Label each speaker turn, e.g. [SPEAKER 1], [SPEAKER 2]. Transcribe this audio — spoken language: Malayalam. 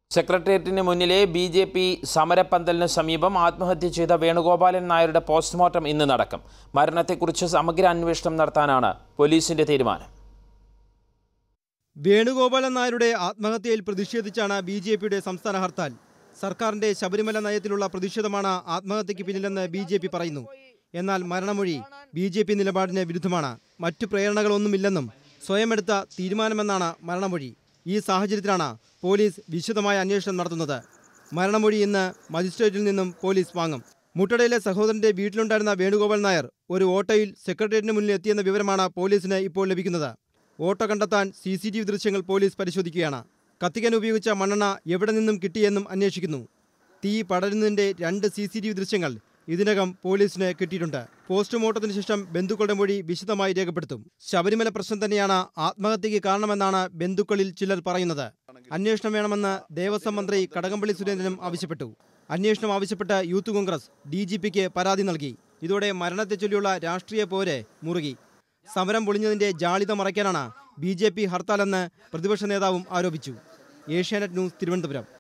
[SPEAKER 1] സെക്രട്ടേറിയറ്റിന് മുന്നിലെ ബി ജെ പി സമരപ്പന്തലിന് സമീപം ആത്മഹത്യ ചെയ്ത വേണുഗോപാലൻ നായരുടെ പോസ്റ്റ്മോർട്ടം ഇന്ന് നടക്കും മരണത്തെക്കുറിച്ച് സമഗ്ര അന്വേഷണം നടത്താനാണ് പോലീസിന്റെ തീരുമാനം
[SPEAKER 2] വേണുഗോപാലൻ നായരുടെ ആത്മഹത്യയിൽ പ്രതിഷേധിച്ചാണ് ബി ജെ പിയുടെ സംസ്ഥാന ഹർത്താൽ സർക്കാരിന്റെ ശബരിമല നയത്തിലുള്ള പ്രതിഷേധമാണ് ആത്മഹത്യയ്ക്ക് പിന്നിലെന്ന് ബി ജെ പി പറയുന്നു എന്നാൽ മരണമൊഴി ബി ജെ പി നിലപാടിന് വിരുദ്ധമാണ് മറ്റു പ്രേരണകളൊന്നുമില്ലെന്നും സ്വയമെടുത്ത തീരുമാനമെന്നാണ് മരണമൊഴി ഈ സാഹചര്യത്തിലാണ് പോലീസ് വിശദമായ അന്വേഷണം നടത്തുന്നത് മരണമൊഴി ഇന്ന് മജിസ്ട്രേറ്റിൽ നിന്നും പോലീസ് വാങ്ങും മുട്ടടയിലെ സഹോദരന്റെ വീട്ടിലുണ്ടായിരുന്ന വേണുഗോപാൽ നായർ ഒരു ഓട്ടോയിൽ സെക്രട്ടേറിയറ്റിന് മുന്നിൽ എത്തിയെന്ന വിവരമാണ് പോലീസിന് ഇപ്പോൾ ലഭിക്കുന്നത് ഓട്ടോ കണ്ടെത്താൻ സി സി ടി വി ദൃശ്യങ്ങൾ പോലീസ് പരിശോധിക്കുകയാണ് കത്തിക്കാൻ ഉപയോഗിച്ച മണ്ണെണ്ണ എവിടെ നിന്നും കിട്ടിയെന്നും അന്വേഷിക്കുന്നു തീ പടരുന്നതിന്റെ രണ്ട് സി സി ടി വി ദൃശ്യങ്ങൾ ഇതിനകം പോലീസിന് കിട്ടിയിട്ടുണ്ട് പോസ്റ്റ്മോർട്ടത്തിന് ശേഷം ബന്ധുക്കളുടെ മൊഴി വിശദമായി രേഖപ്പെടുത്തും ശബരിമല പ്രശ്നം തന്നെയാണ് ആത്മഹത്യയ്ക്ക് കാരണമെന്നാണ് ബന്ധുക്കളിൽ ചിലർ പറയുന്നത് അന്വേഷണം വേണമെന്ന് ദേവസ്വം മന്ത്രി കടകംപള്ളി സുരേന്ദ്രനും ആവശ്യപ്പെട്ടു അന്വേഷണം ആവശ്യപ്പെട്ട് യൂത്ത് കോൺഗ്രസ് ഡി ജി പിക്ക് പരാതി നൽകി ഇതോടെ മരണത്തെ ചൊല്ലിയുള്ള രാഷ്ട്രീയ പോര് മുറുകി സമരം പൊളിഞ്ഞതിന്റെ ജാളിത മറയ്ക്കാനാണ് ബി ജെ പി ഹർത്താലെന്ന് പ്രതിപക്ഷ നേതാവും ആരോപിച്ചു ഏഷ്യാനെറ്റ് ന്യൂസ് തിരുവനന്തപുരം